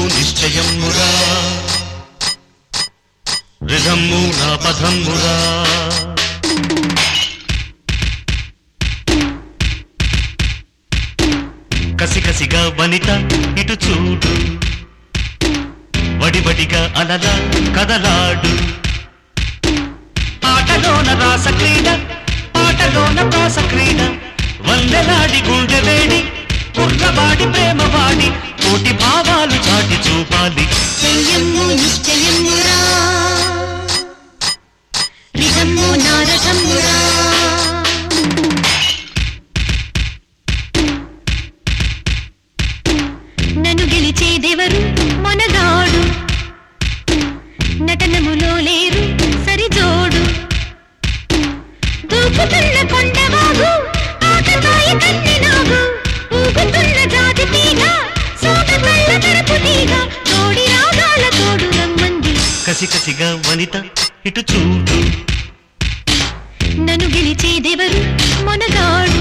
నిశ్చయమురా రిధమ్ము నా పథమ్మురా కసికసిగా వనిత ఇటు చూడు వడివడిగా అలలా కదలాడు ఆటలోన రాస క్రీడ ఆటలోన ప్రాస క్రీడ వందలాడి గుండె వేడి కుర్రవాడి ప్రేమవాడి కోటి భావాలు చాటి చూపాలి చెయ్యమ్ము నిశ్చయమ్మురా రిధమ్ము నారథమ్మురా నన్ను గెలిచేదెవరు మొనగాడు నటనములో లేరు సరిజోడు దూకుతున్న కొండవాగు ఆకతాయి కన్నెనాగు ఊగుతున్న జాతి తీగ సోకతల్ల తరపు తీగ తోడి రాగాల తోడు రమ్మంది కసికసిగా వనిత ఇటు చూడు నన్ను గెలిచేదెవరు మొనగాడు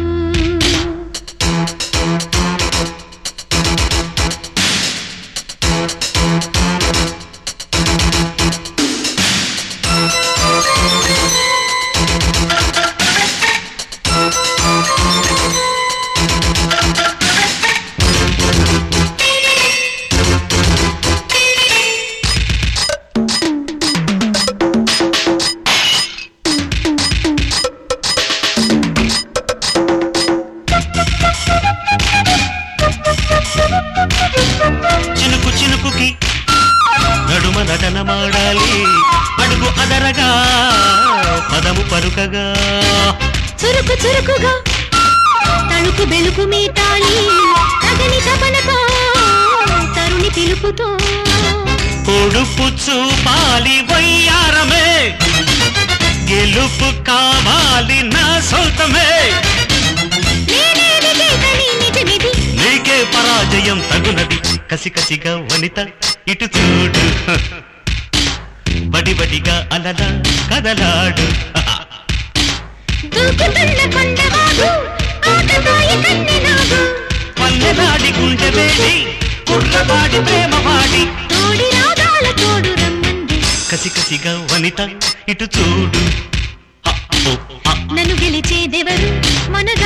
చినుకు చినుకుకి నడుమ నటన మాడాలి అడుగు అదరగా పదము పరుకగా చురుకు చురుకుగా తణుకు బెలుకు మీటాలి తగని తపనతో తరుణి పిలుపుతో పొడుపు చూపాలి వయ్యారమే గెలుపు కావాలి నా సొంతమే నేనేది చేతని నిజమిది నీకే పరాజయం తగునది కసికసిగా వనిత ఇటు చూడు బడిబడిగా అలల కదలాడు దూకుతున్న కొండవాగు ఆకతాయి కన్నెనాగు పల్లెనాడి గుండె వేడి కుర్రవాడి ప్రేమవాడి తోడి రాగాల తోడు రమ్మంది కసికసిగా వనిత ఇటు చూడు హ, ఓ, హ. నన్ను గెలిచేదెవరు మన